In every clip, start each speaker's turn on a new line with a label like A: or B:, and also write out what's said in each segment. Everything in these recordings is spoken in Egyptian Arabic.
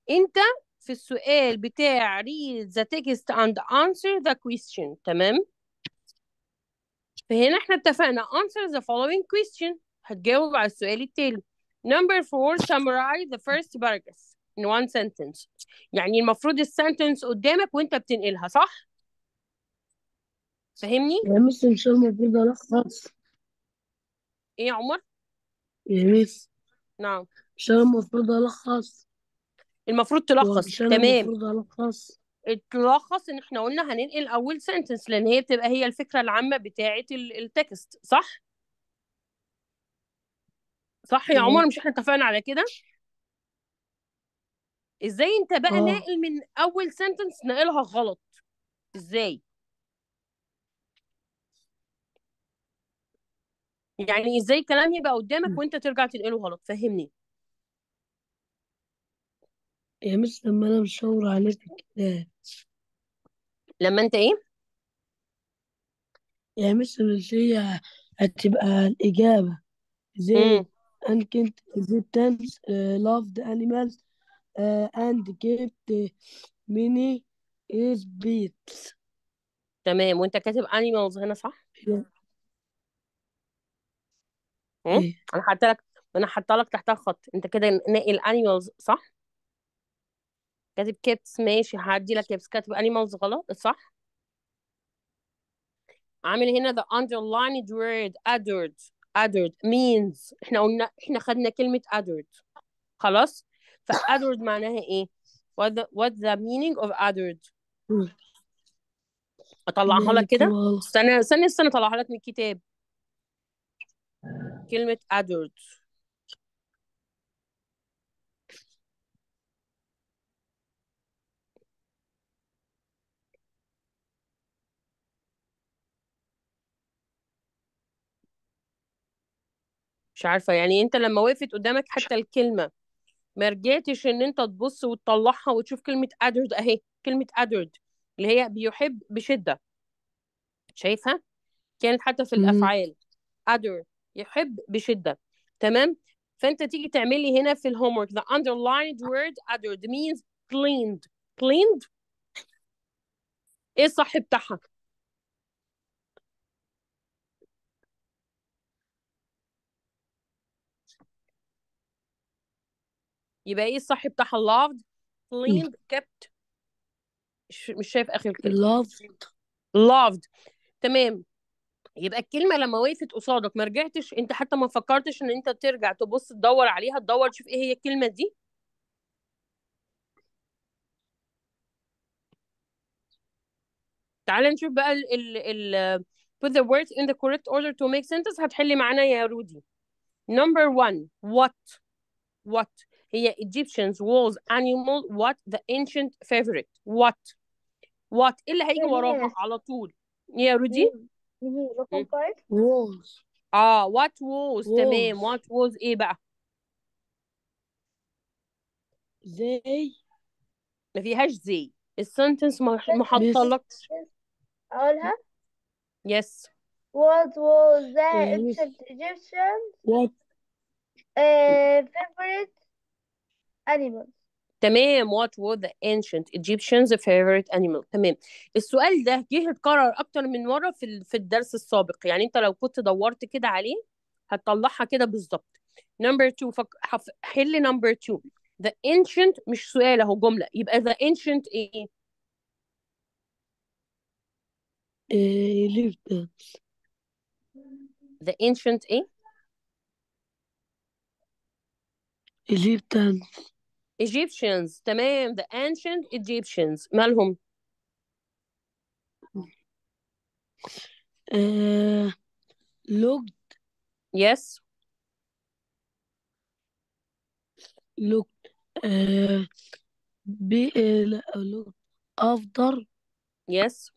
A: انت في السؤال بتاع read the text and answer the question تمام فهنا احنا اتفقنا answer the following question هتجاوب على السؤال التالي number four summarize the first paragraph in one sentence يعني المفروض السنتنس قدامك وانت بتنقلها صح فاهمني
B: يا مس مش المفروض ألخص
A: ايه يا عمر
B: يا مس
A: نعم
B: مش أنا المفروض ألخص
A: المفروض
B: هو
A: تلخص
B: مش أنا
A: تمام
B: المفروض ألخص
A: تلخص ان احنا قلنا هننقل اول سنتنس لان هي بتبقى هي الفكره العامه بتاعه ال- التكست صح صح يا عمر مش احنا اتفقنا على كده ازاي انت بقى
B: اه
A: ناقل من اول سنتنس ناقلها غلط ازاي يعني ازاي الكلام يبقى قدامك وانت ترجع تنقله غلط فهمني
B: يا مس لما أنا مشاور عليه في الكتاب
A: لما انت ايه
B: يا مس مش هي هتبقى الإجابة زي
A: امم
B: and كنت Egyptians uh, loved animals uh, and kept many is beats
A: تمام وانت كاتب animals هنا صح امم
B: ايه
A: انا حاطه لك انا حاطه لك تحتها خط انت كده ناقل animals صح كاتب كيبس ماشي هعدي لك كيبس كاتب animals غلط صح عامل هنا the underlined word adored adored means احنا قلنا احنا خدنا كلمة adored خلاص ف adored معناها ايه what the, what the meaning of adored اطلعها لك كده
B: نكتبها
A: استنى استنى استنى اطلعها لك من الكتاب كلمة adored مش عارفة يعني انت لما وقفت قدامك حتى الكلمة ما رجعتش ان انت تبص وتطلعها وتشوف كلمة adored اهي كلمة adored اللي هي بيحب بشدة شايفها كانت حتى في
B: مم.
A: الافعال adore يحب بشدة تمام فانت تيجي تعملي هنا في الهومورك the underlined word adored means cleaned cleaned ايه الصح بتاعها يبقى ايه الصح بتاعها loved cleaned kept مش مش شايف اخر الكلمة
B: loved
A: loved تمام يبقى الكلمة لما وقفت قصادك ما رجعتش انت حتى ما فكرتش ان انت ترجع تبص تدور عليها تدور تشوف ايه هي الكلمة دي تعال نشوف بقى ال ال ال put the words in the correct order to make sentence هتحلي معانا يا رودي number one what what هي Egyptians was animal what the ancient favorite what what ايه اللي هيجي وراها على طول يا رودي
C: رقم فايف
B: was
A: اه what was تمام
B: was
A: what was ايه بقى
B: they
A: ما فيهاش زي السنتنس ما حاطه لك
C: أقولها
A: yes
C: What was the
B: آه، مس
C: ancient Egyptian
B: what
C: uh, favorite animal
A: تمام what was the ancient Egyptians favorite animal تمام السؤال ده جه اتكرر اكتر من مره في ال- في الدرس السابق يعني انت لو كنت دورت كده عليه هتطلعها كده بالظبط number two فك... حف... حل number two the ancient مش سؤال اهو جمله يبقى the ancient ايه
B: آه، lived
A: the ancient ايه
B: Egyptian
A: Egyptians تمام the ancient Egyptians مالهم
B: آه، looked
A: yes
B: looked آه، بي آه، لا looked after
A: yes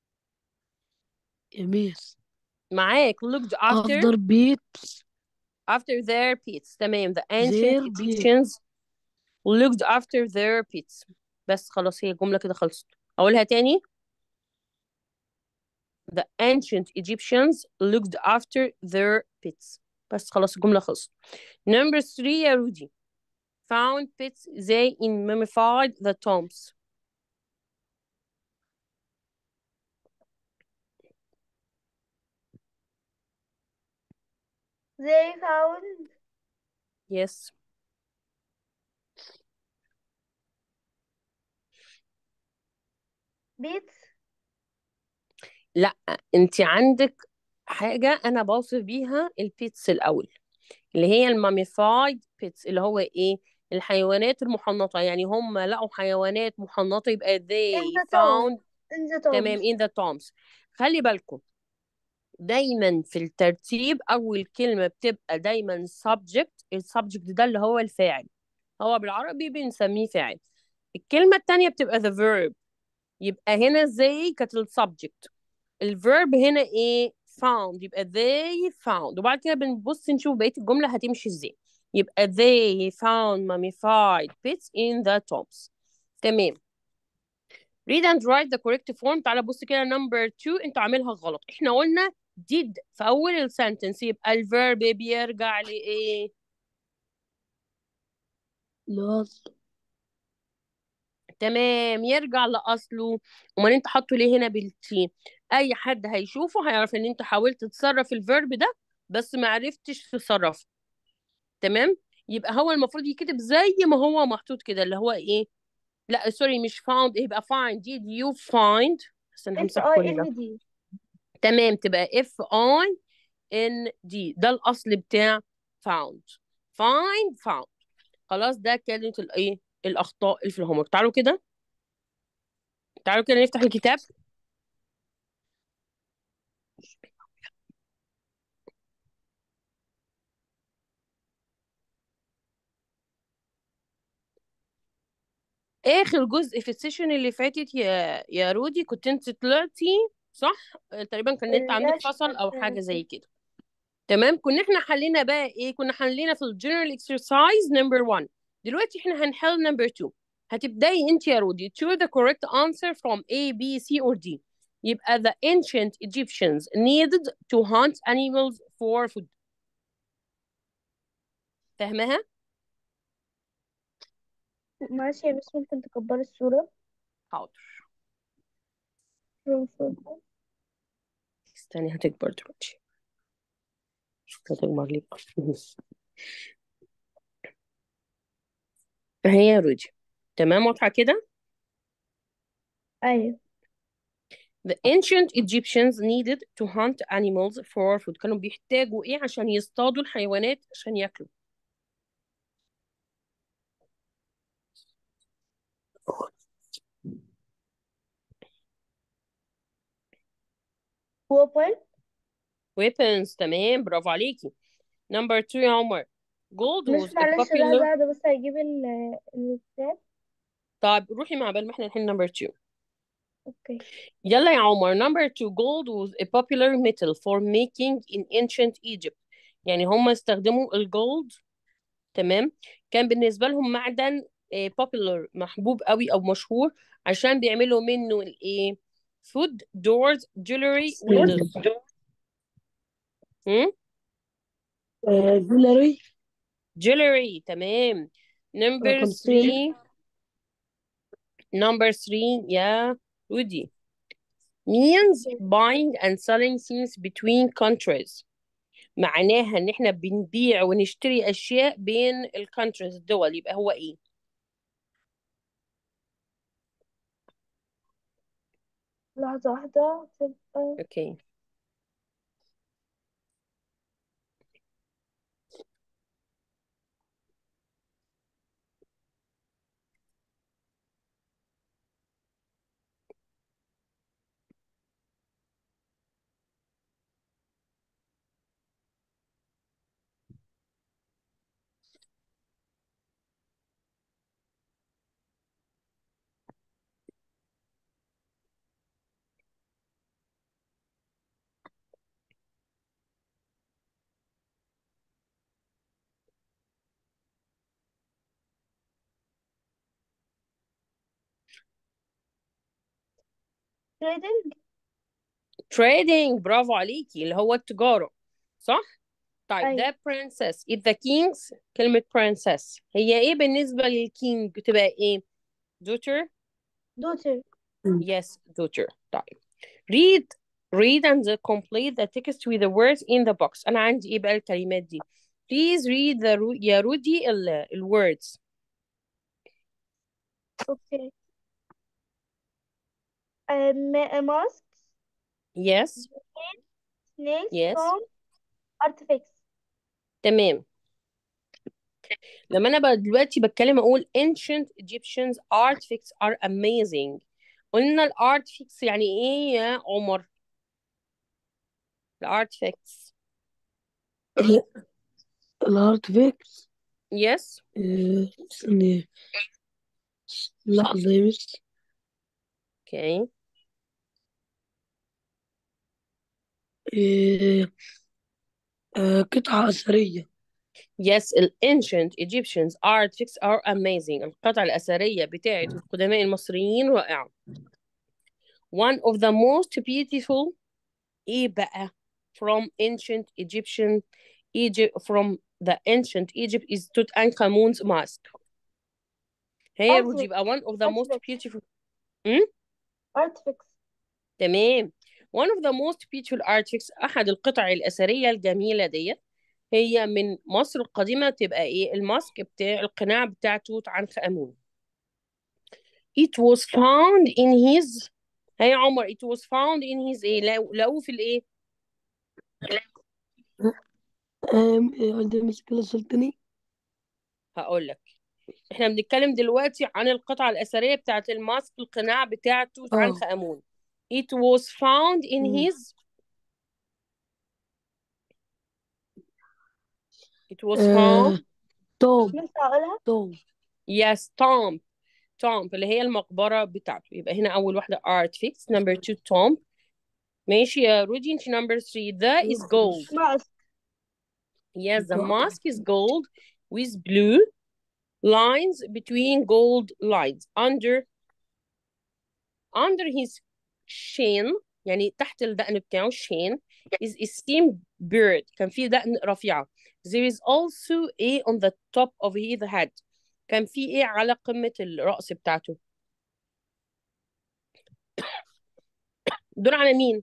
B: ميس
A: معاك looked after
B: after beats
A: after their pets تمام the ancient
B: their beats
A: Egyptians looked after their pets بس خلاص هي الجملة كده خلصت أقولها تاني the ancient Egyptians looked after their pets بس خلاص الجملة خلصت number three يا رودي found pits they in mummified the tombs
C: they found
A: yes
C: beets
A: لا انت عندك حاجة انا بوصف بيها البيتس الاول اللي هي الماميفايد بيتس اللي هو ايه الحيوانات المحنطة يعني هم لقوا حيوانات محنطة يبقى
C: in
A: they
C: the tomb
A: found
C: in the
A: تمام
C: tombs
A: in the tombs خلي بالكم دايما في الترتيب اول كلمة بتبقى دايما subject السبجكت ده اللي هو الفاعل هو بالعربي بنسميه فاعل الكلمة التانية بتبقى the verb يبقى هنا زي كانت السبجكت الفيرب هنا ايه found يبقى they found وبعد كده بنبص نشوف بقية الجملة هتمشي ازاي يبقى they found mummified pits in the tombs تمام read and write the correct form تعالى بص كده number two انت عاملها غلط احنا قلنا did في اول السنتنس يبقى الفيرب بيرجع لايه
B: الوصل
A: تمام يرجع لاصله امال انت حاطه ليه هنا بالتي اي حد هيشوفه هيعرف ان انت حاولت تصرف الفيرب ده بس ما عرفتش تصرفه تمام يبقى هو المفروض يكتب زي ما هو محطوط كده اللي هو ايه لا سوري مش found يبقى find did you find بس انا
C: F
A: همسح
C: I
A: كل ده
C: N D
A: تمام تبقى F I N D ده الأصل بتاع found find found خلاص ده كانت الايه الأخطاء اللي في الهومورك تعالوا كده تعالوا كده نفتح الكتاب آخر جزء في السيشن اللي فاتت يا يا رودي كنت انت طلعتي صح آه، تقريبا كان النت عندك
C: لا
A: فصل أو
C: شكرا
A: حاجة زي كده تمام كنا احنا حلينا بقى ايه كنا حلينا في الجنرال اكسرسايز نمبر 1 دلوقتي احنا هنحل نمبر 2 هتبداي انت يا رودي choose the correct answer from A B C or D يبقى the ancient Egyptians needed to hunt animals for food فاهمها
C: ماشي يا بس ممكن تكبري الصورة
A: حاضر
C: from
A: استني هتكبر دلوقتي شوف هتكبر ليه هي يا رودي تمام واضحة كده
C: أيوة
A: The ancient Egyptians needed to hunt animals for food كانوا بيحتاجوا ايه عشان يصطادوا الحيوانات عشان ياكلوا
C: weapon
A: weapons تمام برافو عليكي number two يا عمر gold
C: مش
A: was a
C: معلش
A: popular
C: لحظة واحدة بس هجيب ال الكتاب
A: طيب روحي مع بال ما احنا الحين number two
C: اوكي
A: يلا يا عمر number two gold was a popular metal for making in ancient Egypt يعني هم استخدموا الجولد تمام كان بالنسبة لهم معدن آه، popular محبوب قوي أو مشهور عشان بيعملوا منه الإيه food doors jewelry windows هم؟
B: جولري
A: jewelry تمام number
B: رقم 3
A: three number three يا رودي means buying and selling things between countries معناها ان احنا بنبيع ونشتري اشياء بين الكونتريز الدول يبقى هو ايه
C: لحظة واحدة تبقى
A: اوكي
C: trading
A: trading برافو عليكي اللي هو التجارة صح طيب
C: أيوة
A: ده princess if the kings كلمة princess هي ايه بالنسبة للكينج بتبقى ايه daughter
C: daughter
A: yes daughter طيب read read and complete the text with the words in the box انا عندي ايه بقى الكلمات دي please read the ru- يا رودي ال, ال words
C: okay uh, ma- mask
A: yes
C: snakes
A: yes
C: tom artifacts
A: تمام لما انا بقى دلوقتي بتكلم اقول ancient Egyptians artifacts are amazing قلنا ال artifacts يعني ايه يا عمر ال artifacts
B: الارتفاكس
A: yes
B: استني لحظة يا مس
A: okay
B: إيه، آه، قطعة أثرية
A: yes ال ancient Egyptians artifacts are amazing القطع الأثرية بتاعة القدماء المصريين رائعة one of the most beautiful ايه بقى from ancient Egyptian Egypt from the ancient Egypt is Tutankhamun's mask هي يا رودي
C: artifacts
A: يبقى one of the most
C: artifacts
A: beautiful م?
C: artifacts
A: تمام one of the most beautiful artifacts أحد القطع الأثرية الجميلة ديت هي من مصر القديمة تبقى إيه الماسك بتاع القناع بتاع توت عنخ آمون it was found in his هي عمر it was found in his إيه لقوا لقوه في الإيه
B: آم، إيه، عندي مشكلة سلطني
A: هقول لك احنا بنتكلم دلوقتي عن القطعة الأثرية بتاعت الماسك القناع بتاع توت عنخ
B: اه
A: آمون it was found in
B: مم.
A: his it was
B: آه،
A: found
B: توم
C: ينفع أقولها
B: توم
A: yes tomb tomb اللي هي المقبرة بتاعته يبقى هنا أول واحدة artifacts number two tomb ماشي يا رودي انت number three the is gold
C: mask
A: yes the
B: قطعة
A: mask is gold with blue lines between gold lines under under his chin يعني تحت الدقن بتاعه chin is a stem beard كان في دقن رفيعة there is also a on the top of his head كان في ايه على قمة الرأس بتاعته دور على مين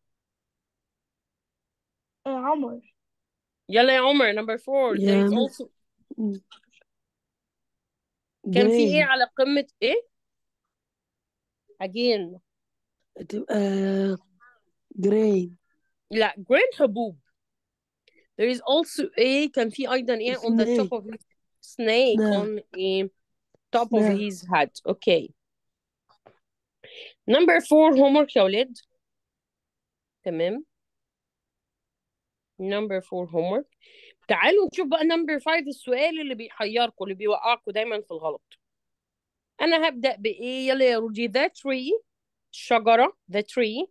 C: آه، عمر
A: يلا يا عمر number four there
B: يا
A: is
B: مس
A: also كان في ايه
B: جرين
A: على قمة ايه again
B: تبقى جرين
A: لا grain حبوب there is also a كان في أيضا ايه on the top
B: سنيك
A: of his snake
B: سناك
A: on a top of
B: سناك
A: his head okay number four homework يا ولاد تمام number four homework تعالوا نشوف بقى number five السؤال اللي بيحيركم اللي بيوقعكم دايما في الغلط انا هبدأ بايه يلا يا رودي the tree شجرة the tree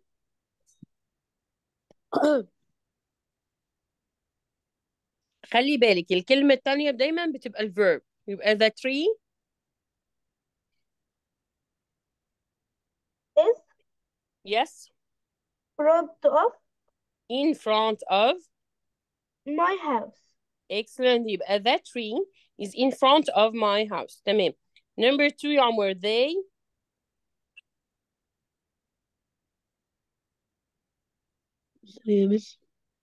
A: خلي بالك الكلمة التانية دايما بتبقى الverb يبقى the tree
C: is
A: yes
C: front of
A: in front of
C: my house
A: excellent يبقى the tree is in front of my house تمام number two يا عمر they
B: يا مس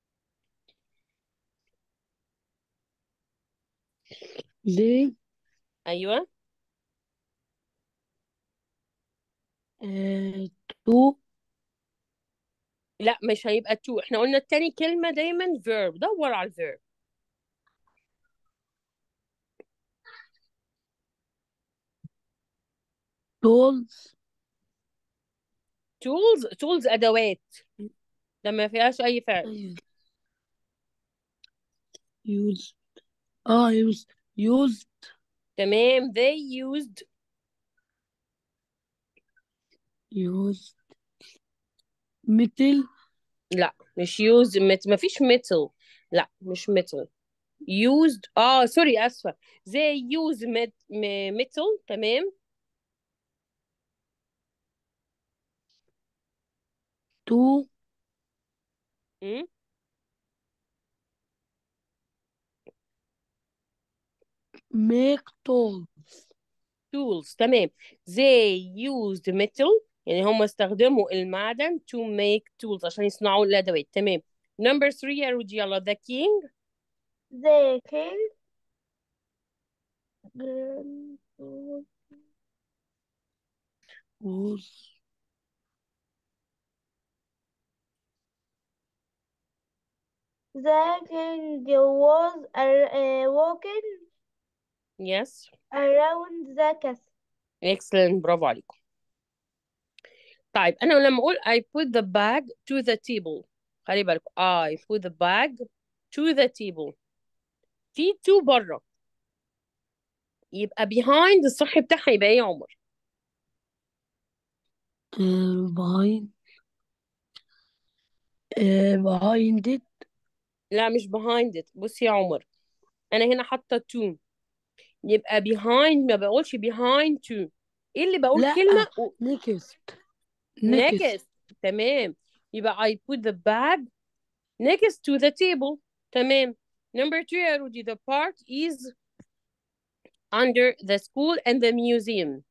B: زي
A: ايوه
B: آه، تو
A: لا مش هيبقى to احنا قلنا التاني كلمة دايما verb دور على الverb
B: تولز
A: tools tools ادوات ده ما فيهاش اي فعل
B: أيوة يوز اه يوز يوز
A: تمام they used
B: يوز مثل
A: لا مش used met ما فيش metal لا مش metal used اه سوري اسفة they use met م- metal تمام
B: تو
A: م?
B: make tools
A: tools تمام they used metal يعني هم استخدموا المعدن to make tools عشان يصنعوا الأدوات تمام number three يا رودي يلا the king
C: The king grand-
B: was
C: the king was ar- uh, walking
A: yes
C: around the castle.
A: excellent برافو عليكم طيب أنا لما أقول I put the bag to the table خلي بالكم I put the bag to the table في to بره يبقى behind الصح بتاعها يبقى ايه يا عمر
B: uh, behind uh, behind it
A: لا مش behind it بصي يا عمر انا هنا حاطه to يبقى behind ما بقولش behind to ايه اللي بقول
B: لا
A: كلمه و...
B: next next
A: next تمام يبقى I put the bag next to the table تمام number two يا رودي the part is under the school and the museum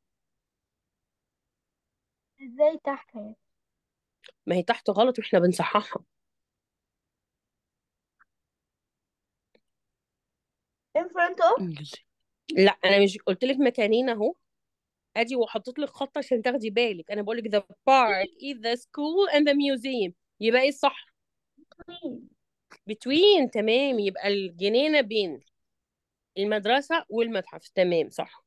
C: ازاي تحت يعني
A: ما هي تحت غلط واحنا بنصححها
C: in front of
B: انجليزي
A: لا انا مش قلت لك مكانين اهو ادي وحطيت لك خط عشان تاخدي بالك انا بقول لك the park is the school and the museum يبقى ايه الصح
C: between
A: between تمام يبقى الجنينة بين المدرسة والمتحف تمام صح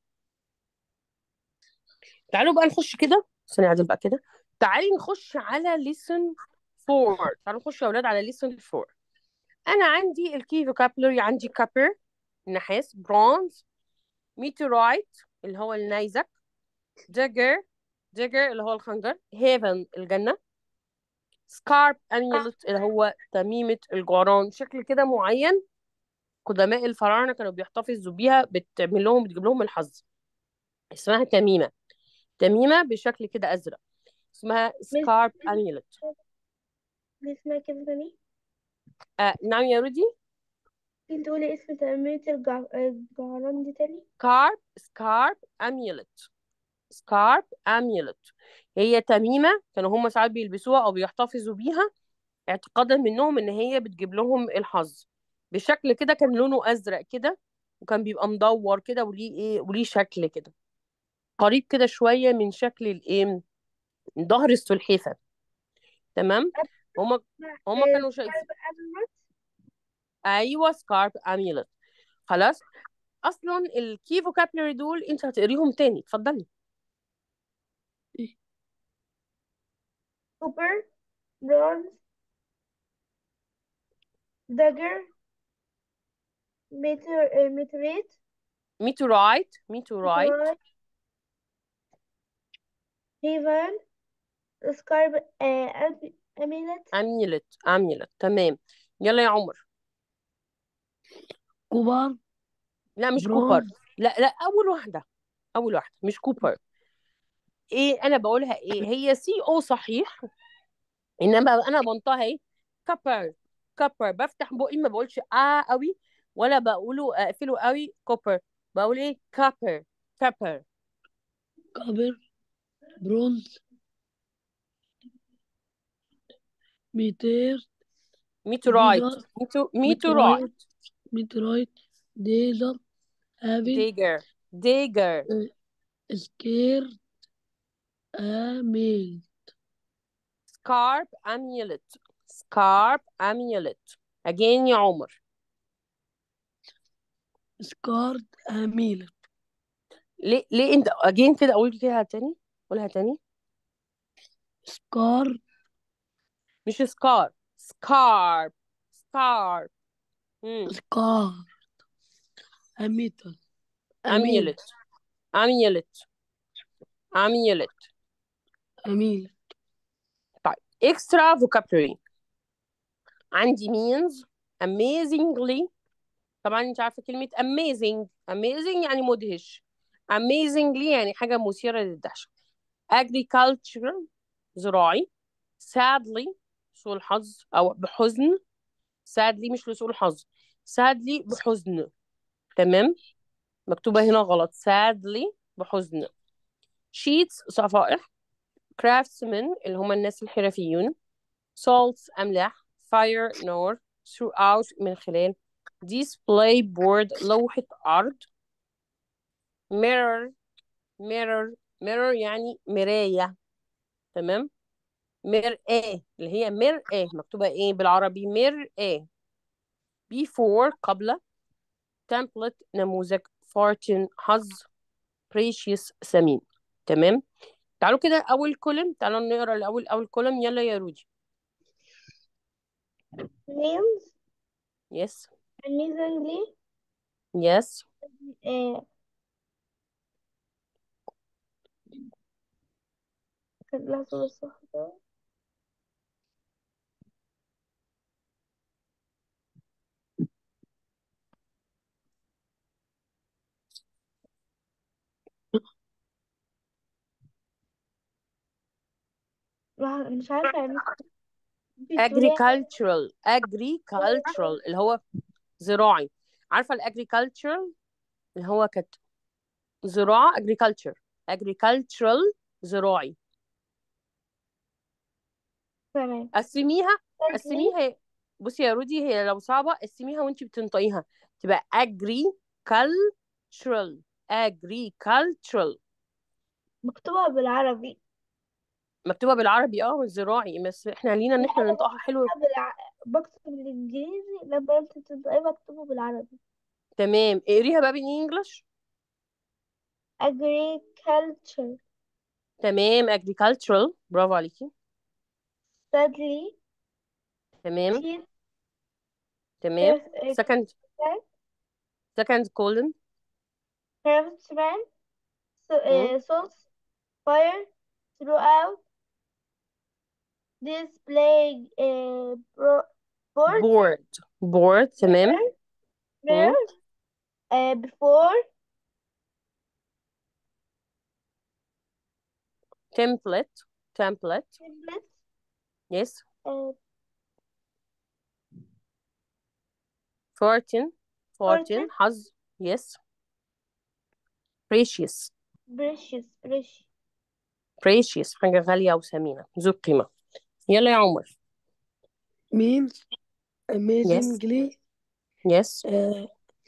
A: تعالوا بقى نخش كده ثانية عادل بقى كده تعالي نخش على lesson 4 تعالوا نخش يا أولاد على lesson 4 أنا عندي الكي vocabulary عندي copper نحاس bronze meteorite اللي هو النيزك dagger dagger اللي هو الخنجر heaven الجنة scarp amulet اللي هو تميمة الجعران شكل كده معين قدماء الفراعنة كانوا بيحتفظوا بيها بتعمل لهم بتجيب لهم الحظ اسمها تميمة تميمة بشكل كده أزرق اسمها سكارب أميلت
C: دي اسمها كده تاني
A: آه نعم يا رودي
C: ممكن تقولي اسم تنمية الجع... الجعران دي تاني
A: سكارب سكارب أميلت سكارب أميلت هي تميمة كانوا هم ساعات بيلبسوها أو بيحتفظوا بيها اعتقادا منهم إن هي بتجيب لهم الحظ بشكل كده كان لونه أزرق كده وكان بيبقى مدور كده وليه إيه وليه شكل كده قريب كده شوية من شكل الإيه ظهر السلحفة تمام هما هما كانوا شايفين ايوه سكارب اميلت خلاص اصلا الكي فوكابلري دول انت هتقريهم تاني اتفضلي
C: كوبر برونز داجر ميتر ميتريت
A: ميتورايت ميتورايت
C: هيفن سكارب أميلت
A: اميلت اميلت تمام يلا يا عمر
B: كوبر
A: لا مش كوبر
B: برونز
A: لا لا اول واحده اول واحده مش كوبر ايه انا بقولها ايه هي سي او صحيح انما انا بنطقها ايه كوبر كوبر بفتح بقي ما بقولش اه قوي ولا بقوله اقفله قوي كوبر بقول ايه كوبر كوبر
B: كوبر برونز ميتير
A: ميتورايت
B: ديزر
A: ميتو
B: ميترايت
A: ميتورايت
B: ميترايت ديزر هافن
A: ديجر ديجر
B: سكير أميل
A: سكارب amulet سكارب amulet again يا عمر
B: سكارد أميل
A: ليه ليه انت again كده اقول كده تاني قولها تاني
B: سكار
A: مش سكار سكارب سكارب امم
B: سكار أميتل أميل
A: amulet amulet amulet
B: أميل
A: طيب extra vocabulary عندي means amazingly طبعا انت عارفه كلمه amazing amazing يعني مدهش amazingly يعني حاجه مثيره للدهشه agriculture زراعي sadly سوء الحظ او بحزن sadly مش لسوء الحظ sadly بحزن تمام مكتوبة هنا غلط sadly بحزن sheets صفائح craftsmen اللي هم الناس الحرفيون salts أملاح fire نار throughout من خلال display board لوحة عرض mirror mirror mirror يعني مراية تمام مرآة اللي هي مرآة مكتوبة ايه بالعربي مرآة before قبل template نموذج fortune حظ precious ثمين تمام تعالوا كده اول كولم تعالوا نقرا الاول اول كولم يلا يا رودي
C: names
A: yes
C: amazingly
A: yes
C: آه كان لحظة بس واحدة لا، مش عارفة يعني ممكن تقولي
A: agricultural agricultural اللي هو زراعي عارفة الagricultural اللي هو كانت زراعة agriculture agricultural زراعي
C: تمام
A: قسميها
C: sadly
A: قسميها بصي يا رودي هي لو صعبة قسميها وانتي بتنطقيها تبقى agricultural agricultural
C: مكتوبة بالعربي
A: مكتوبة بالعربي اه والزراعي بس احنا لينا ان احنا
C: أنا
A: ننطقها حلو
C: بكتبها بالع... بكتب بالإنجليزي لما أنت تنطقي بكتبه بالعربي
A: تمام اقريها بقى بالانجلش
C: agriculture
A: تمام agricultural برافو عليكي
C: sadly
A: تمام
C: sheep
A: تمام
C: crafts-
A: second second column
C: craftsman so,
A: مم.
C: uh, salts fire throughout display uh, bro- board
A: board board تمام مم.
C: mirror uh, before
A: template template
C: templates
A: yes
C: uh,
A: fortune fortune
C: fortune
A: حظ yes precious
C: precious precious
A: precious حاجة غالية وثمينة ذو قيمة يلا يا عمر
B: means
A: yes
B: amazingly
A: yes
B: uh,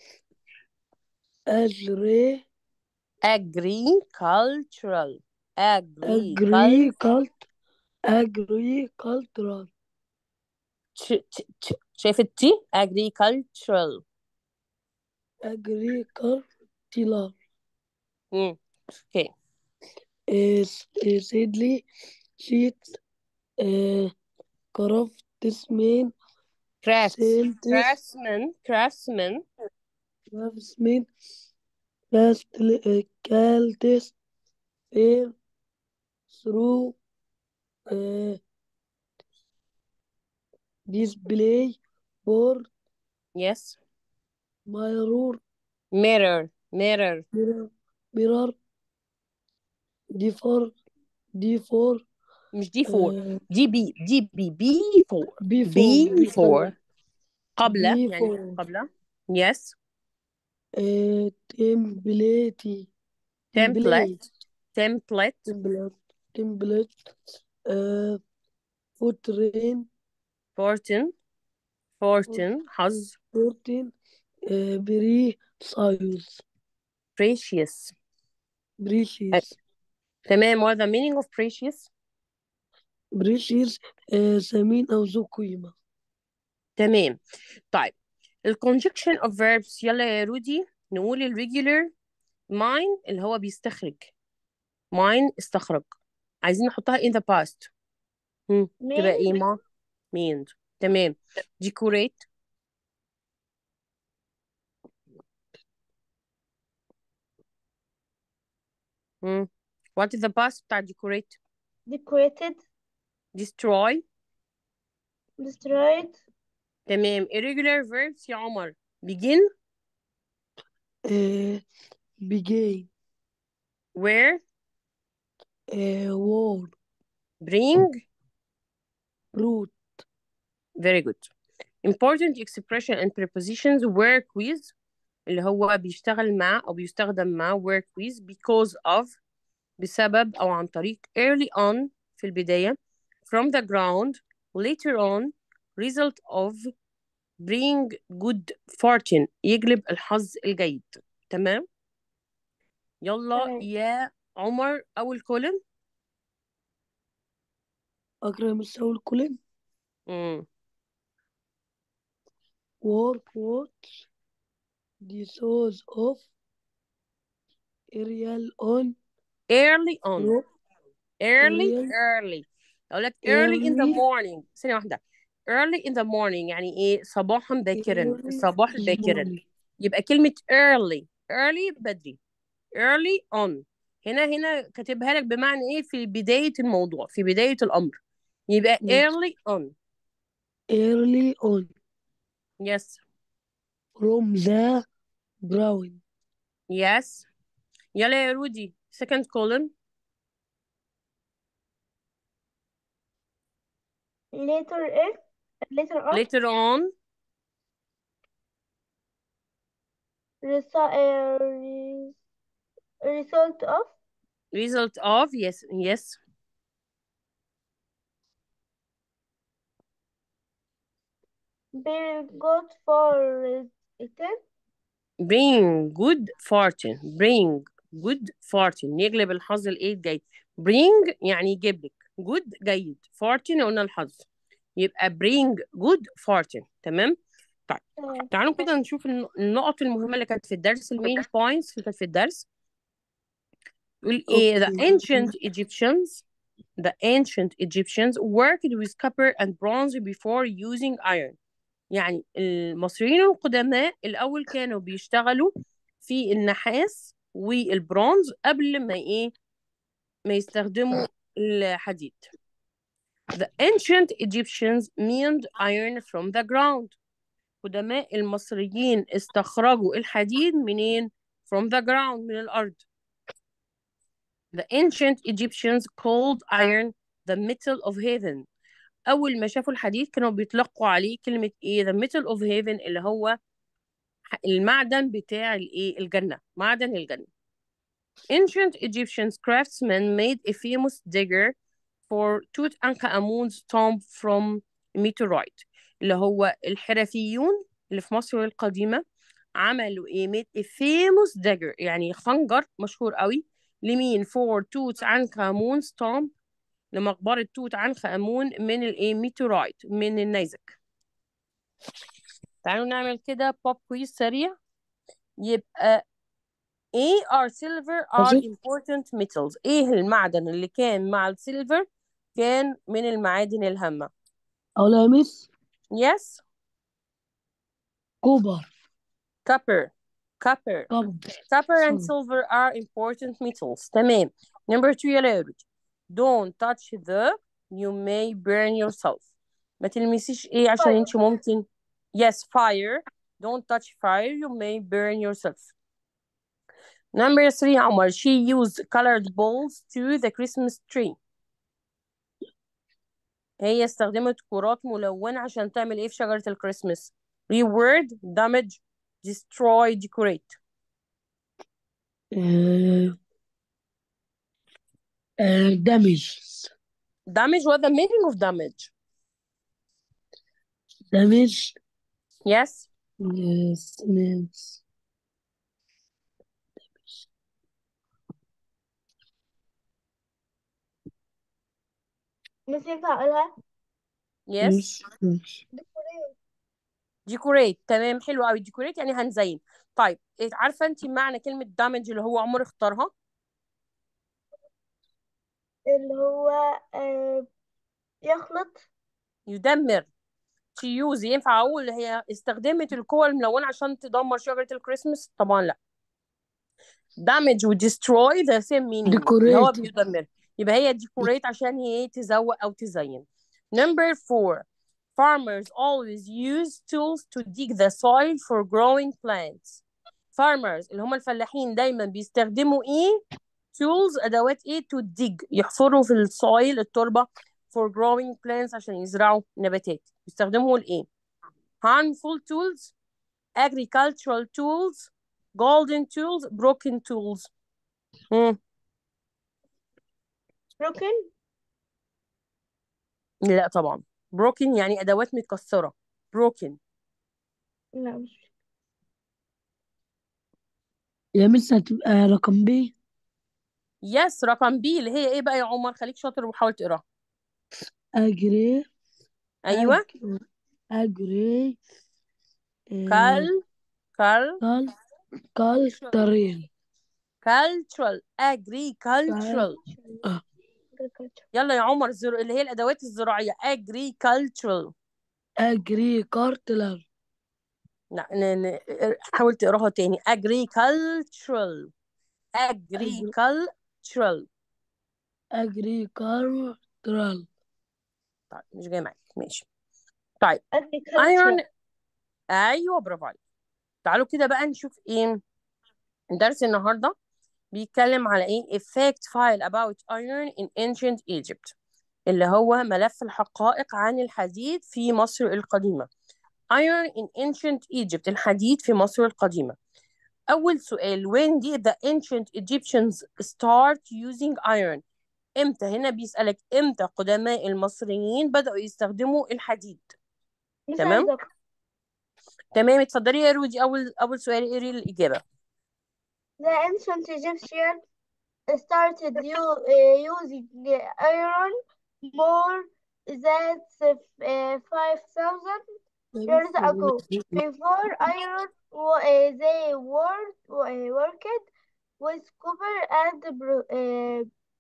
B: agri
A: agricultural agricultural
B: agricult agricultural
A: شايف التي agricultural
B: agricultural
A: امم اوكي
B: is sadly sheets uh, craftsmen
A: crafts
B: scientists
A: craftsman craftsman
B: craftsmen cultists fair through uh, display board
A: yes
B: mirror
A: mirror mirror
B: mirror mirror differ differ
A: مش دي فور
B: uh,
A: دي بي دي بي بي فور
B: before
A: بي
B: before
A: فور قبل يعني
B: before
A: قبل yes
B: uh, template template
A: template template
B: template template uh, footprint
A: fortune fortune حظ
B: fourteen uh, precise
A: precious
B: precious
A: تمام what the meaning of precious
B: precious uh, ثمين أو ذو قيمة
A: تمام طيب ال conjunction of verbs يلا يا رودي نقول ال regular mine اللي هو بيستخرج mine استخرج عايزين نحطها in the past هم. تبقى ايه
C: means
A: ما means تمام decorate هم. what is the past بتاع decorate
C: decorated
A: destroy
C: destroyed
A: تمام irregular verbs يا عمر begin
B: uh, begin
A: where
B: uh, war
A: bring
B: root
A: very good important expression and prepositions were quiz اللي هو بيشتغل مع أو بيستخدم مع work with because of بسبب أو عن طريق early on في البداية from the ground later on result of bring good fortune يجلب الحظ الجيد تمام يلا
C: تمام
A: يا عمر أول كولن
B: أكرم السول كولن
A: مم.
B: work what the source of aerial on
A: early on
B: rock
A: early
B: aerial
A: early أقول لك early in the
B: early
A: morning ثانية واحدة early in the morning يعني إيه صباحا باكرا
B: early
A: الصباح
B: in the
A: باكرا
B: morning
A: يبقى كلمة early early بدري early on هنا هنا كاتبها لك بمعنى ايه في بداية الموضوع في بداية الأمر يبقى
B: yes.
A: early on
B: early on
A: yes
B: from the ground
A: yes يلا يا رودي second column
C: later ايه later on
A: later on
C: resu- uh, re- result of
A: result of yes yes
C: being good for it
A: bring good fortune bring good fortune يجلب الحظ الايه الجيد bring يعني يجيب لك good جيد fortune قلنا الحظ يبقى bring good fortune تمام طيب
C: تمام
A: تعالوا كده نشوف الن- النقط المهمة اللي كانت في الدرس المين points اللي كانت في الدرس يقول ايه the
B: okay
A: ancient Egyptians the ancient Egyptians worked with copper and bronze before using iron يعني المصريين القدماء الأول كانوا بيشتغلوا في النحاس والبرونز قبل ما إيه ما يستخدموا الحديد The ancient Egyptians mined iron from the ground قدماء المصريين استخرجوا الحديد منين from the ground من الأرض The ancient Egyptians called iron the metal of heaven أول ما شافوا الحديد كانوا بيطلقوا عليه كلمة إيه the metal of heaven اللي هو المعدن بتاع الإيه الجنة معدن الجنة Ancient Egyptian craftsmen made a famous dagger for Tutankhamun's tomb from meteorite اللي هو الحرفيون اللي في مصر القديمة عملوا ايه made a famous dagger يعني خنجر مشهور قوي لمين for Tutankhamun's tomb لمقبرة توت عنخ آمون من الايه ميتورايت من النيزك تعالوا نعمل كده بوب كويز سريع يبقى ايه are silver are
B: ماشي
A: important metals ايه المعدن اللي كان مع السيلفر كان من المعادن الهامة
B: أقول يا ميس
A: yes
B: كوبر
A: copper copper
B: كوبر
A: copper and
B: sorry
A: silver are important metals تمام number two يا لارج don't touch the you may burn yourself ما تلمسيش ايه عشان
C: fire
A: انت ممكن yes fire don't touch fire you may burn yourself number three عمر she used colored balls to the Christmas tree هي استخدمت كرات ملونة عشان تعمل ايه في شجرة الكريسماس reward damage destroy decorate
B: آه، آه، دمج
A: damage what the meaning of damage
B: دمج
A: yes
B: yes yes
C: مش ينفع اقولها
A: yes
B: مش مش
A: decorate تمام حلو قوي decorate يعني هنزين طيب إيه، عارفة انت معنى كلمة damage اللي هو عمر اختارها
C: اللي هو آه، يخلط
A: يدمر to use ينفع اقول هي استخدمت القوى الملونة عشان تدمر شجرة الكريسماس طبعا لا damage و destroy the same meaning اللي هو
B: decorate
A: بيدمر يبقى هي decorate عشان هي تزوق او تزين number four farmers always use tools to dig the soil for growing plants farmers اللي هم الفلاحين دايما بيستخدموا ايه tools ادوات ايه to dig يحفروا في السويل التربة for growing plants عشان يزرعوا نباتات بيستخدموا الايه harmful tools agricultural tools golden tools broken tools مم.
C: broken
A: لا طبعا broken يعني أدوات متكسرة broken
C: لا مش
B: يا مس هتبقى رقم بي
A: يس رقم بي اللي هي ايه بقى يا عمر خليك شاطر وحاول تقراها
B: أجري
A: ايوه
B: أج... أجري آه،
A: كال كال
B: كال كالترين
A: cultural agricultural
B: آه.
C: agriculture
A: يلا يا عمر الزر... اللي هي الأدوات الزراعية agricultural
B: أجري كارتلر
A: لا ن... ن... حاول تقراها تاني agricultural
B: أجري
A: agricultural
B: أجري كارترال
A: طيب مش جاي معاك ماشي طيب
C: agriculture
A: iron ايوه برافو عليك تعالوا كده بقى نشوف ايه درس النهارده بيتكلم على ايه effect file about iron in ancient Egypt اللي هو ملف الحقائق عن الحديد في مصر القديمة iron in ancient Egypt الحديد في مصر القديمة أول سؤال when did the ancient Egyptians start using iron امتى هنا بيسألك امتى قدماء المصريين بدأوا يستخدموا الحديد
C: مش
A: تمام
C: عايزة أقرأ.
A: تمام اتفضلي يا رودي أول أول سؤال اقري الإجابة
C: The ancient Egyptians started u- uh, using iron more than uh, 5,000 years ago. Before iron, wa- uh, they worked, uh, worked with copper and bro- uh,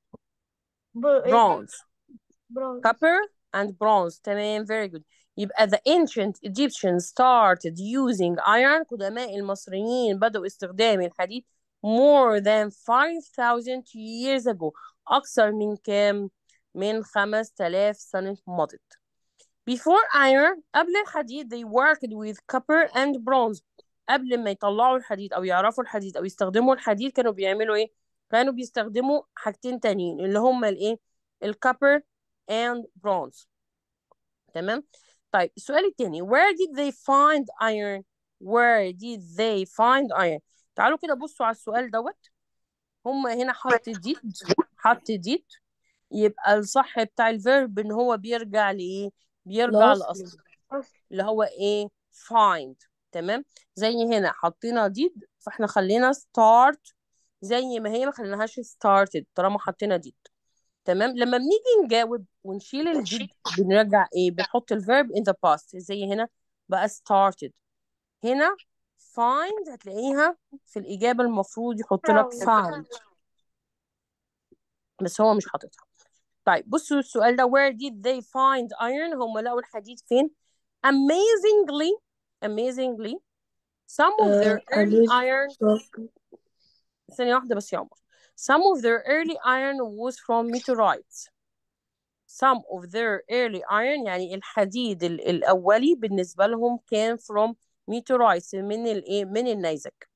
C: bro- uh,
A: bronze
C: bronze.
A: copper and bronze تمام very good يبقى the ancient Egyptians started using iron قدماء المصريين بدأوا استخدام الحديد more than 5000 years ago أكثر من كام من 5000 سنة مضت before iron قبل الحديد they worked with copper and bronze قبل ما يطلعوا الحديد أو يعرفوا الحديد أو يستخدموا الحديد كانوا بيعملوا إيه كانوا بيستخدموا حاجتين تانيين اللي هما الإيه الكوبر and bronze تمام طيب السؤال التاني where did they find iron where did they find iron تعالوا كده بصوا على السؤال دوت هم هنا حط did حط did يبقى الصح بتاع الفيرب ان هو بيرجع لايه بيرجع
B: الأصل.
A: لاصل
C: أصل.
A: اللي هو ايه find تمام زي هنا حطينا did فاحنا خلينا start زي ما هي ما خليناهاش started طالما حطينا did تمام لما بنيجي نجاوب ونشيل الديد بنرجع ايه بنحط الفيرب in the past زي هنا بقى started هنا find هتلاقيها في الإجابة المفروض يحط لك
C: found.
A: found بس هو مش حاططها طيب بصوا السؤال ده where did they find iron هم لقوا الحديد فين amazingly amazingly some of their
B: آه،
A: early
B: ألف
A: iron
B: صفر.
A: ثانية واحدة بس يا عمر some of their early iron was from meteorites some of their early iron يعني الحديد ال- الأولي بالنسبة لهم كان from meteorites من الإيه من النيزك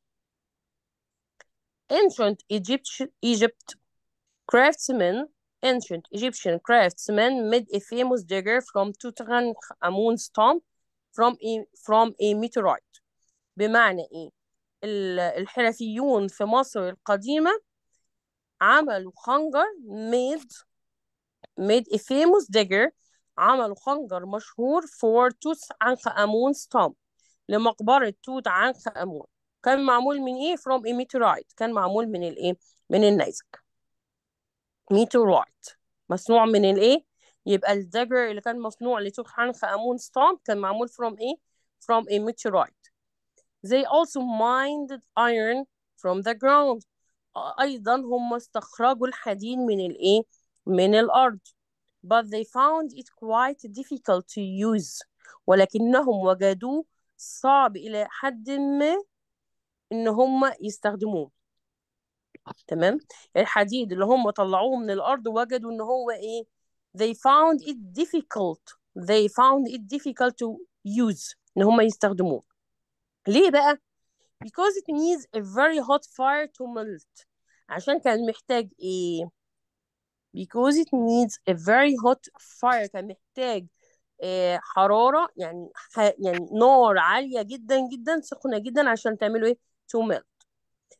A: ancient Egypt Egypt craftsmen ancient Egyptian craftsmen made a famous dagger from Tutankhamun's tomb from a from a meteorite بمعنى إيه ال- الحرفيون في مصر القديمة عملوا خنجر made made a famous dagger عملوا خنجر مشهور for توت عنخ آمون's tomb لمقبرة توت عنخ آمون كان معمول من ايه from a meteorite كان معمول من الايه من النيزك meteorite مصنوع من الايه يبقى الدagger اللي كان مصنوع لتوت عنخ آمون's tomb كان معمول from ايه from a meteorite they also mined iron from the ground أيضا هم استخرجوا الحديد من الإيه؟ من الأرض but they found it quite difficult to use ولكنهم وجدوه صعب إلى حد ما إن هم يستخدموه تمام الحديد اللي هم طلعوه من الأرض وجدوا إن هو إيه they found it difficult they found it difficult to use إن هم يستخدموه ليه بقى because it needs a very hot fire to melt عشان كان محتاج ايه because it needs a very hot fire كان محتاج آه حرارة يعني ح... يعني نار عالية جدا جدا سخنة جدا عشان تعمله ايه to melt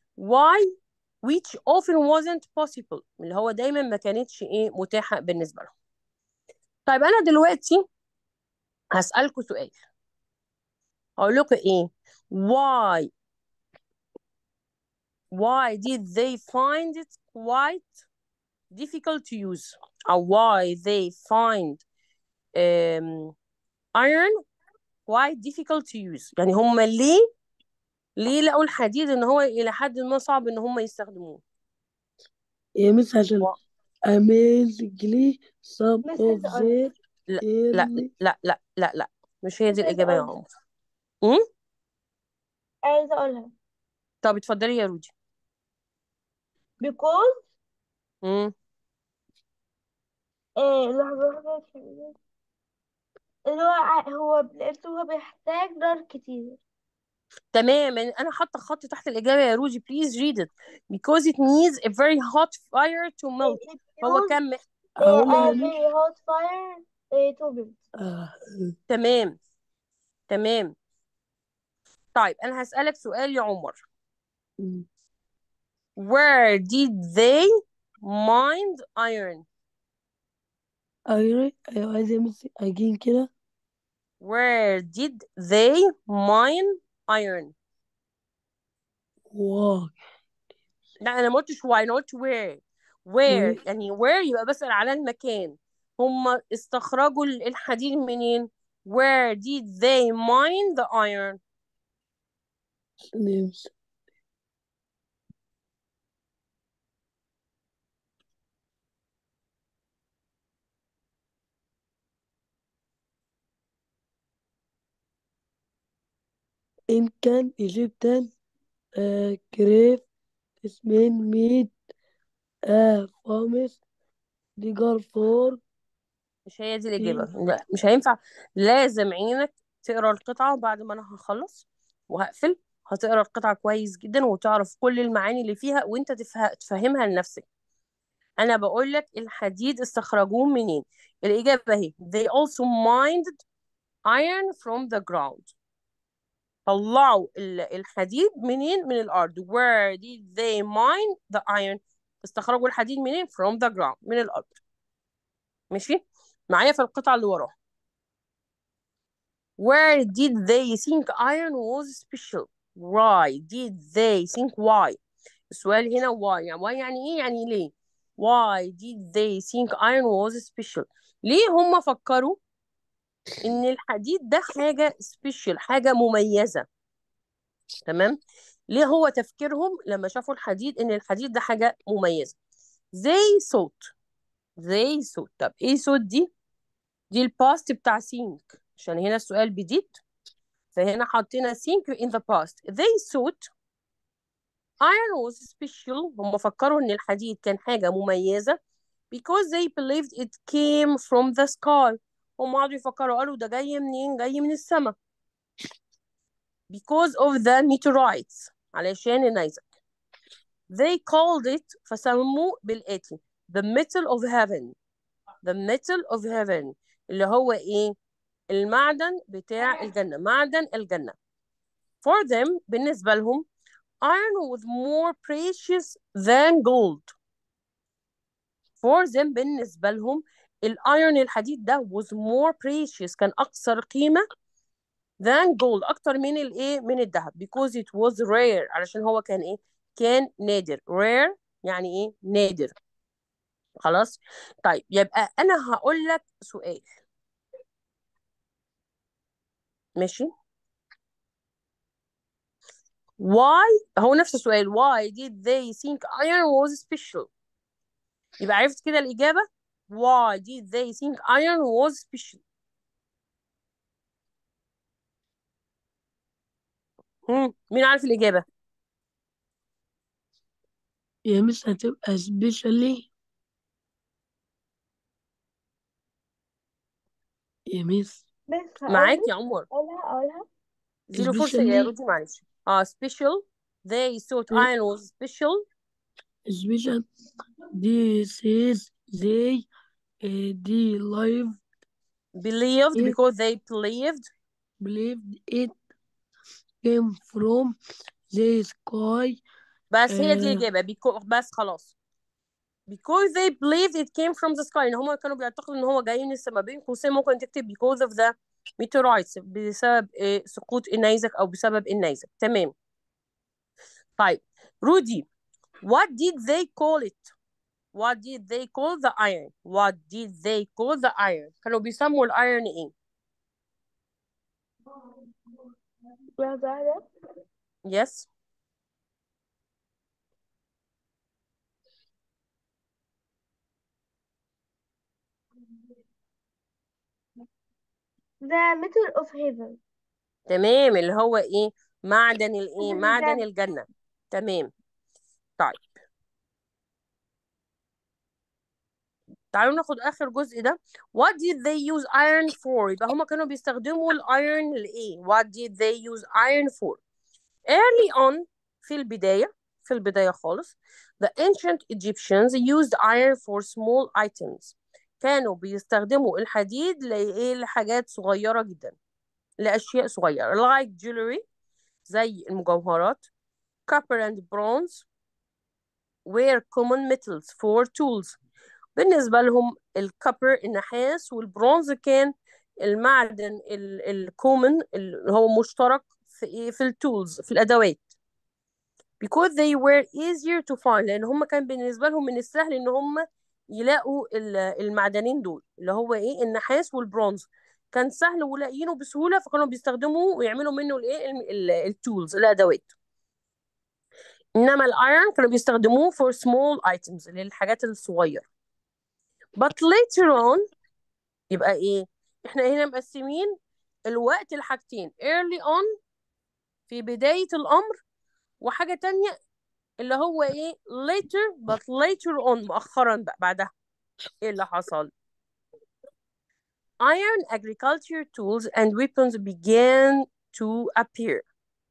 A: why which often wasn't possible اللي هو دايما ما كانتش ايه متاحة بالنسبة لهم طيب انا دلوقتي هسألكوا سؤال هقول لكم ايه why why did they find it quite difficult to use or why they find um, iron quite difficult to use يعني هم ليه ليه لقوا الحديد ان هو الى حد ما صعب ان هم يستخدموه
B: يا مس عشان
A: و-
B: amazingly some
C: مس
B: of
C: عايزة أقولها
B: their
A: لا لا
B: early
A: لا لا لا لا مش هي
C: مس
A: دي
C: عايزة
A: الإجابة يا
C: أقولها
A: عمر امم
C: عايزة أقولها
A: طب اتفضلي يا رودي
C: because
A: امم
C: إيه لحظة واحدة عشان- اللي هو ع- هو لقيته هو بيحتاج نار كتير
A: تمام يعني انا حاطه خط تحت الإجابة يا رودي please read it because it needs a very hot fire to melt
C: it
A: هو
C: used
A: كان مح...
B: هقولها يا
C: a
B: مس
C: very hot fire إيه to build
B: آه.
A: تمام تمام طيب انا هسألك سؤال يا عمر
B: م.
A: where did they mine iron
B: أيوة أيوة عايزة يا مس أجين كده
A: where did they mine iron
B: واو
A: لا انا ما قلتش why انا قلت where
B: و
A: where يعني where يبقى بسأل على المكان هم استخرجوا ال- الحديد منين where did they mine the iron
B: يا مس إن كان Egyptian uh, craft men made a famous digger for
A: مش هي دي
B: the
A: الإجابة لا مش هينفع لازم عينك تقرا القطعة بعد ما أنا هخلص وهقفل هتقرا القطعة كويس جدا وتعرف كل المعاني اللي فيها وانت تفه... تفهمها لنفسك أنا بقول لك الحديد استخرجوه منين الإجابة هي they also mined iron from the ground طلعوا ال- الحديد منين من الأرض where did they mine the iron استخرجوا الحديد منين from the ground من الأرض ماشي معايا في القطعة اللي وراها Where did they think iron was special? Why did they think why? السؤال هنا why يعني why يعني ايه يعني ليه؟ Why did they think iron was special? ليه هم فكروا ان الحديد ده حاجة special حاجة مميزة تمام؟ ليه هو تفكيرهم لما شافوا الحديد ان الحديد ده حاجة مميزة؟ They thought they thought طب ايه thought دي؟ دي الباست بتاع think عشان هنا السؤال بديت فهنا حطينا think in the past they thought iron was special هم فكروا ان الحديد كان حاجة مميزة because they believed it came from the sky هم قعدوا يفكروا قالوا ده جاي منين جاي من السماء because of the meteorites علشان النيزك they called it فسموه بالآتي the metal of heaven the metal of heaven اللي هو ايه المعدن بتاع الجنة معدن الجنة for them بالنسبة لهم iron was more precious than gold for them بالنسبة لهم الايرون الحديد ده was more precious كان أكثر قيمة than gold أكتر من الايه من الذهب because it was rare علشان هو كان ايه كان نادر rare يعني ايه نادر خلاص طيب يبقى أنا هقول لك سؤال ماشي why هو نفس السؤال why did they think iron was special يبقى عرفت كده الإجابة why did they think iron was special هم. مين عارف الإجابة
B: يا مس هتبقى especially يا مس
C: بس
A: معاك
C: هقول
A: يا عمر
C: أقولها أقولها
A: زيرو فرصة يا
B: especially
A: رودي معلش اه special they thought
B: إيه؟
A: iron was special
B: especially this is they uh, they live
A: believed
B: it
A: because they believed
B: believed it came from the sky
A: بس هي دي
B: آه
A: الإجابة because بس خلاص because they believed it came from the sky ان هم كانوا بيعتقدوا ان هو جاي من السماء بين قوسين ممكن تكتب because of the meteorites بسبب إيه سقوط النيزك او بسبب النيزك تمام طيب رودي what did they call it what did they call the iron what did they call the iron كانوا بيسموا الايرون ايه
C: لحظة واحدة
A: yes
C: The metal of heaven
A: تمام اللي هو ايه معدن الايه
C: من
A: معدن
C: الجنة
A: الجنة تمام طيب تعالوا ناخد آخر جزء ده What did they use iron for يبقى هما كانوا بيستخدموا الايرون لإيه What did they use iron for early on في البداية في البداية خالص the ancient Egyptians used iron for small items كانوا بيستخدموا الحديد لإيه لحاجات صغيرة جدا لأشياء صغيرة like jewelry زي المجوهرات copper and bronze were common metals for tools بالنسبة لهم الكوبر النحاس والبرونز كان المعدن الكومن اللي هو مشترك في ايه في التولز في الأدوات because they were easier to find لأن هم كان بالنسبة لهم من السهل إن هم يلاقوا ال- المعدنين دول اللي هو ايه النحاس والبرونز كان سهل ولاقيينه بسهولة فكانوا بيستخدموا ويعملوا منه الايه التولز الأدوات إنما الأيرون كانوا بيستخدموه for small items للحاجات الصغيرة but later on يبقى ايه احنا هنا مقسمين الوقت لحاجتين early on في بداية الأمر وحاجة تانية اللي هو ايه later but later on مؤخرا بقى بعدها ايه اللي حصل iron agriculture tools and weapons began to appear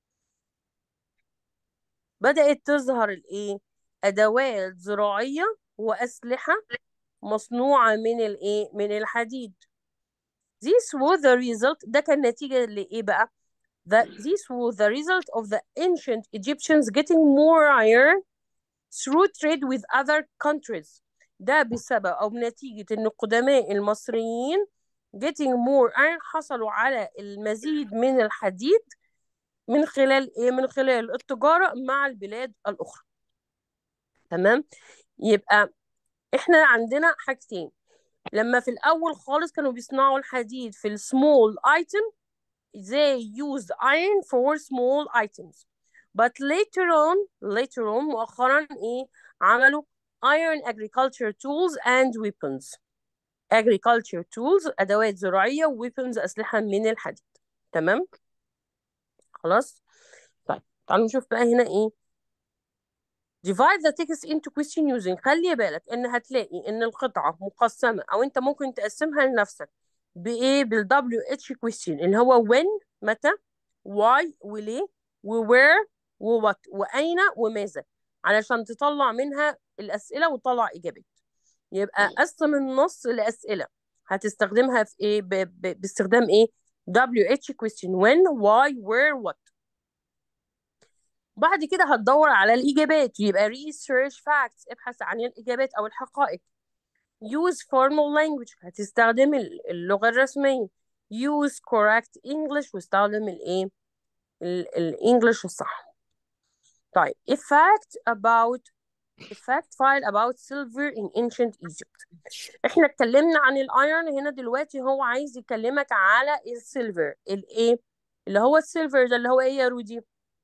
A: بدأت تظهر الايه أدوات زراعية وأسلحة مصنوعة من الايه من الحديد This was the result ده كان نتيجة لإيه بقى that this was the result of the ancient Egyptians getting more iron through trade with other countries ده بسبب أو بنتيجة إن القدماء المصريين getting more iron حصلوا على المزيد من الحديد من خلال إيه من خلال التجارة مع البلاد الأخرى تمام يبقى إحنا عندنا حاجتين لما في الأول خالص كانوا بيصنعوا الحديد في السمول item they used iron for small items but later on later on مؤخرا ايه عملوا iron agriculture tools and weapons agriculture tools أدوات زراعية و weapons أسلحة من الحديد تمام خلاص طيب تعالوا نشوف بقى هنا ايه divide the text into question using خلي بالك ان هتلاقي ان القطعة مقسمة او انت ممكن تقسمها لنفسك بايه بال WH question اللي هو when متى why وليه و where و what واين وماذا علشان تطلع منها الاسئلة وتطلع اجابات يبقى قسم النص لاسئلة هتستخدمها في ايه ب... ب... باستخدام ايه WH question when why where what بعد كده هتدور على الإجابات يبقى research facts ابحث عن الإجابات أو الحقائق use formal language هتستخدم ال- اللغة الرسمية use correct English واستخدم الإيه ال- الإنجليش الصح طيب a fact about a fact file about silver in ancient Egypt احنا اتكلمنا عن الايرون هنا دلوقتي هو عايز يكلمك على السيلفر الايه اللي هو السيلفر ده اللي هو ايه يا رودي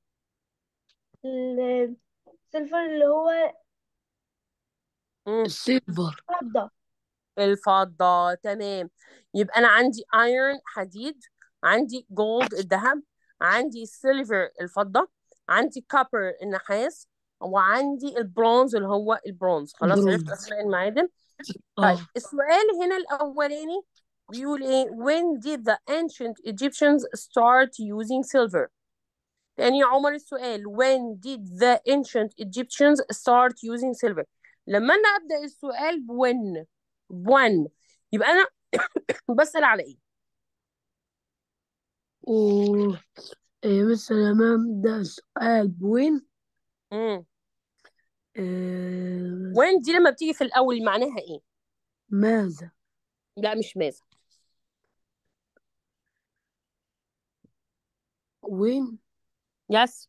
C: السيلفر اللي هو
A: مم.
B: السيلفر
C: فضة
A: الفضة تمام يبقى أنا عندي ايرون حديد عندي جولد الذهب عندي سيلفر الفضة عندي كوبر النحاس وعندي البرونز اللي هو البرونز خلاص عرفت
B: برونز
A: أسماء المعادن طيب
B: اه
A: السؤال هنا الأولاني بيقول إيه when did the ancient Egyptians start using silver تاني يا عمر السؤال when did the ancient Egyptians start using silver لما أنا أبدأ السؤال ب when when يبقى أنا بسأل على إيه
B: و إيه مثلا أمام ده سؤال بوين
A: مم.
B: آه،
A: when دي لما بتيجي في الأول معناها إيه؟
B: ماذا
A: لا مش ماذا
B: وين
A: يس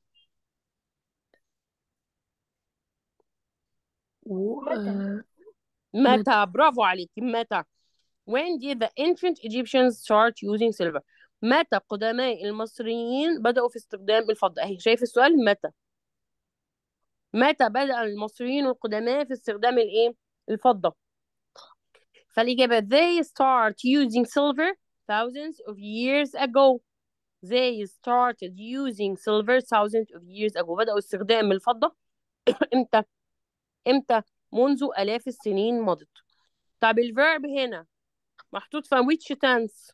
B: و...
C: متى
B: آه، متى
A: متى برافو عليكي متى when did the ancient Egyptians start using silver متى قدماء المصريين بدأوا في استخدام الفضة اهي شايف السؤال متى متى بدأ المصريين القدماء في استخدام الايه الفضة فالإجابة they start using silver thousands of years ago they started using silver thousands of years ago بدأوا استخدام الفضة امتى امتى منذ آلاف السنين مضت طب الفيرب هنا محطوط في which tense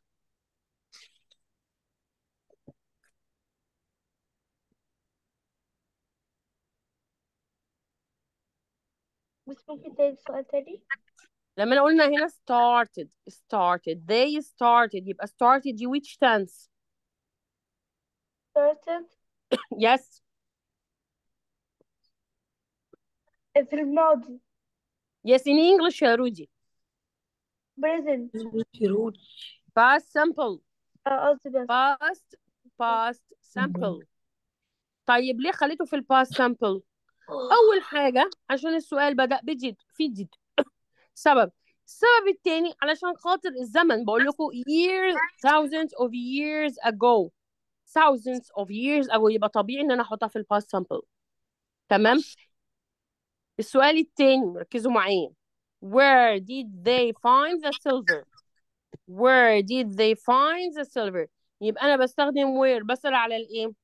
C: بس ممكن تاني سؤال تاني
A: لما أنا قلنا هنا started started they started يبقى started دي which tense
C: started
A: yes
C: في الماضي
A: yes in English يا رودي
C: present
B: يرود
A: past simple
C: اه قصدي بس
A: past past simple طيب ليه خليته في الباست simple أول حاجة عشان السؤال بدأ بجد في جد سبب السبب التاني علشان خاطر الزمن بقول لكم years thousands of years ago thousands of years ago يبقى طبيعي ان انا احطها في الباست simple تمام السؤال التاني ركزوا معايا where did they find the silver where did they find the silver يبقى انا بستخدم where بسأل على الايه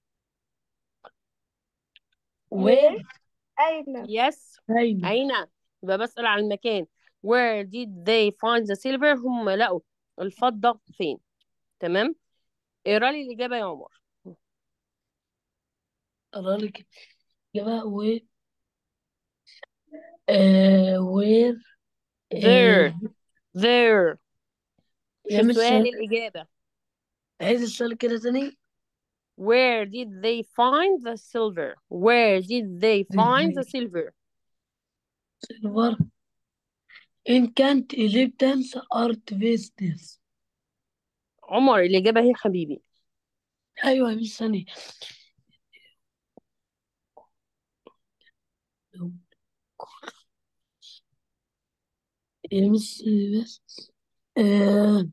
B: وين
C: أين
A: yes
B: أين
A: أين يبقى بسأل على المكان where did they find the silver هم لقوا الفضة فين تمام اقرا لي الإجابة يا عمر
B: أرالك يبقى و آه وير
A: there
B: آه
A: there مش
B: يا مس
A: السؤال الإجابة
B: عايز السؤال كده تاني
A: where did they find the silver where did they find the silver
B: سيلفر إن كانت إيجيبتانس أرت بيزنس
A: عمر الإجابة هي حبيبي
B: أيوة يا مس ثانية يا مس بس آه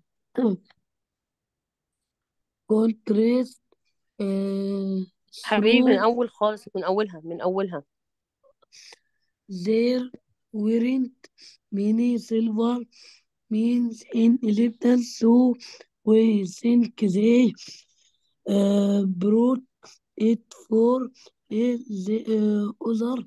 B: كونتريست آه
A: حبيبي من
B: through
A: أول خالص من أولها من أولها
B: there weren't many silver means in Egypt so we think they uh, brought it for a, the uh, other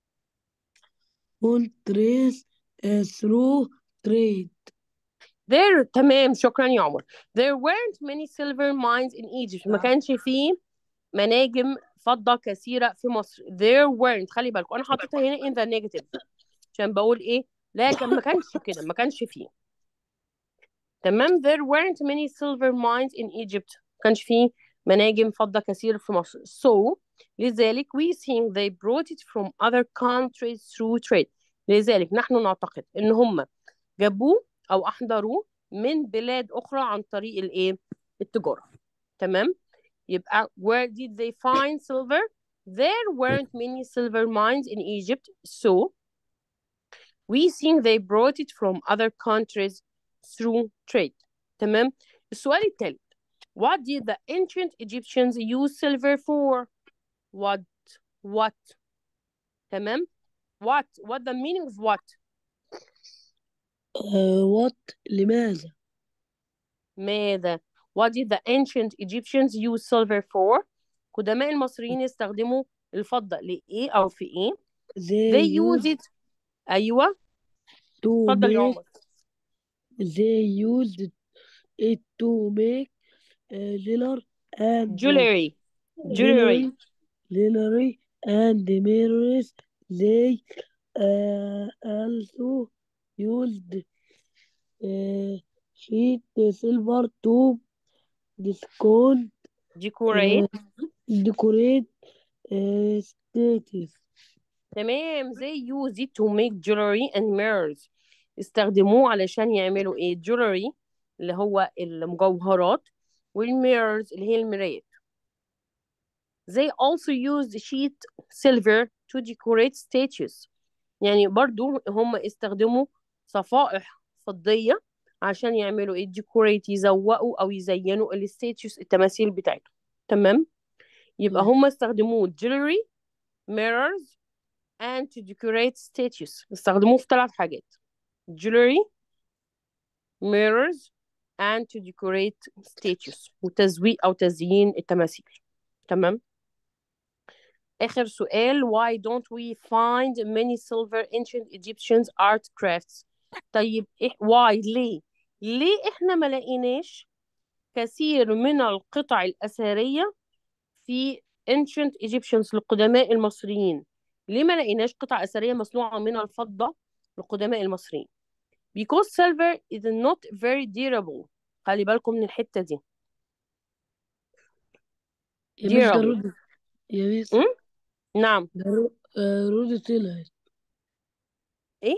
B: countries uh, through trade
A: there تمام شكرا يا عمر there weren't many silver mines in Egypt ما كانش فيه مناجم فضة كثيرة في مصر there weren't خلي بالكم أنا حطيتها هنا in the negative عشان بقول إيه لكن ما كانش كده ما كانش فيه تمام there weren't many silver mines in Egypt ما كانش فيه مناجم فضة كثيرة في مصر so لذلك we think they brought it from other countries through trade لذلك نحن نعتقد إن هم جابوه أو أحضروه من بلاد أخرى عن طريق الإيه التجارة تمام يبقى where did they find silver there weren't many silver mines in Egypt so we think they brought it from other countries through trade تمام السؤال الثالث what did the ancient Egyptians use silver for what what تمام what what the meaning of what
B: uh, what لماذا
A: ماذا what did the ancient Egyptians use silver for قدماء المصريين استخدموا الفضة لإيه أو في إيه
B: they
A: they use
B: used
A: it أيوة
B: to
A: اتفضل يا
B: make
A: عمر
B: they used it to make uh, jewelry and
A: jewelry jewelry
B: jewelry and mirrors they uh, also used uh, sheet silver to discount
A: decorate
B: uh, decorate uh, statues
A: تمام they use it to make jewelry and mirrors استخدموه علشان يعملوا ايه jewelry اللي هو المجوهرات والميررز اللي هي المرايات they also used sheet silver to decorate statues يعني برضو هم استخدموا صفائح فضية عشان يعملوا ايه decorate يزوقوا او يزينوا الستاتيوس التماثيل بتاعتهم تمام يبقى
B: تمام
A: هم استخدموه jewelry mirrors and to decorate statues استخدموه في ثلاث حاجات jewelry mirrors and to decorate statues وتزويق أو تزيين التماثيل تمام آخر سؤال why don't we find many silver ancient Egyptians art crafts طيب إيه why ليه ليه إحنا ما لقيناش كثير من القطع الأثرية في ancient Egyptians للقدماء المصريين ليه ما لقيناش قطع أثرية مصنوعة من الفضة للقدماء المصريين because silver is not very durable خلي بالكم من الحتة دي
B: يا ميس ده
A: durable
B: رودي يا ميس
A: م? نعم
B: ده رو... آه رودي طلعت
A: ايه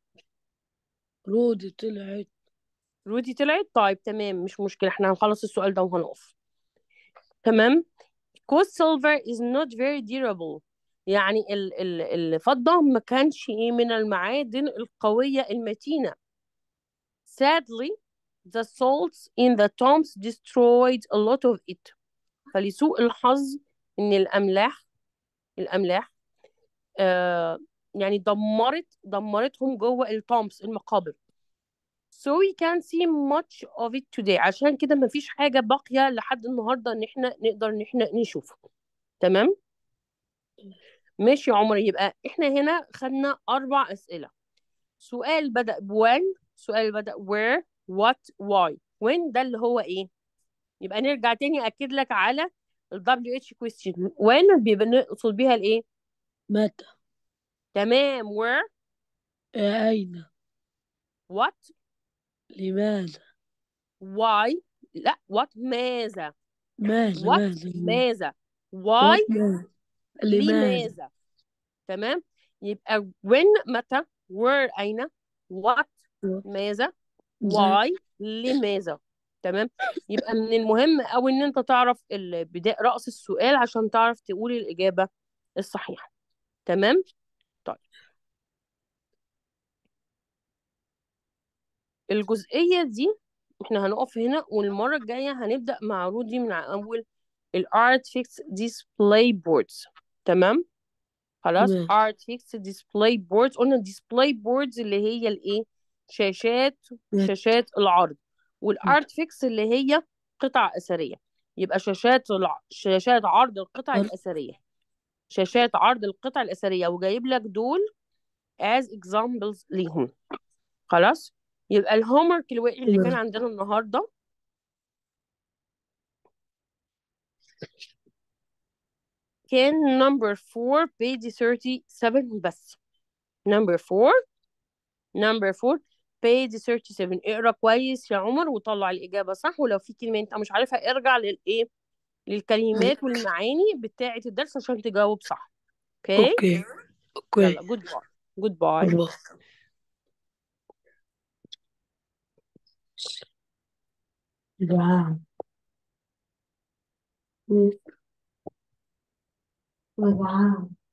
B: رودي طلعت
A: رودي طلعت طيب تمام مش مشكلة احنا هنخلص السؤال ده وهنقف تمام because silver is not very durable يعني ال ال الفضة ما كانش ايه من المعادن القوية المتينة sadly the salts in the tombs destroyed a lot of it فلسوء الحظ ان الاملاح الاملاح آه يعني دمرت دمرتهم جوه التومبس المقابر so we can't see much of it today عشان كده مفيش حاجة باقية لحد النهاردة ان احنا نقدر ان احنا نشوفها تمام ماشي يا عمر يبقى احنا هنا خدنا اربع اسئلة سؤال بدأ ب when سؤال بدأ where what why when ده اللي هو ايه يبقى نرجع تاني اكد لك على ال WH question when بيبقى نقصد بيها الايه
B: متى
A: تمام where
B: آه أين
A: what
B: لماذا
A: why لا what ماذا
B: ماذا
A: what
B: ماذا
A: ماذا why
B: وات ماذا لماذا
A: لماذا تمام يبقى when متى where أين what ماذا
B: زي
A: why لماذا تمام يبقى من المهم أوي إن أنت تعرف البداية رأس السؤال عشان تعرف تقول الإجابة الصحيحة تمام طيب الجزئية دي احنا هنقف هنا والمرة الجاية هنبدأ مع رودي من أول الارت فيكس ديسبلاي بوردز تمام خلاص
B: تمام
A: ارت فيكس ديسبلاي بوردز قلنا ديسبلاي بوردز اللي هي الايه شاشات شاشات العرض والارت فيكس اللي هي قطع أثرية يبقى شاشات الع... شاشات عرض القطع الأثرية شاشات عرض القطع الأثرية وجايب لك دول as examples ليهم خلاص يبقى الهومورك الواقعي اللي كان
B: تمام
A: عندنا النهارده كان number 4 page 37 بس number 4 number 4 page 37 اقرا كويس يا عمر وطلع الإجابة صح ولو في كلمة انت مش عارفها ارجع للايه للكلمات والمعاني بتاعة الدرس عشان تجاوب صح اوكي
B: أوكي أوكي
A: يلا جود باي جود باي
B: الله دعاء ودعاء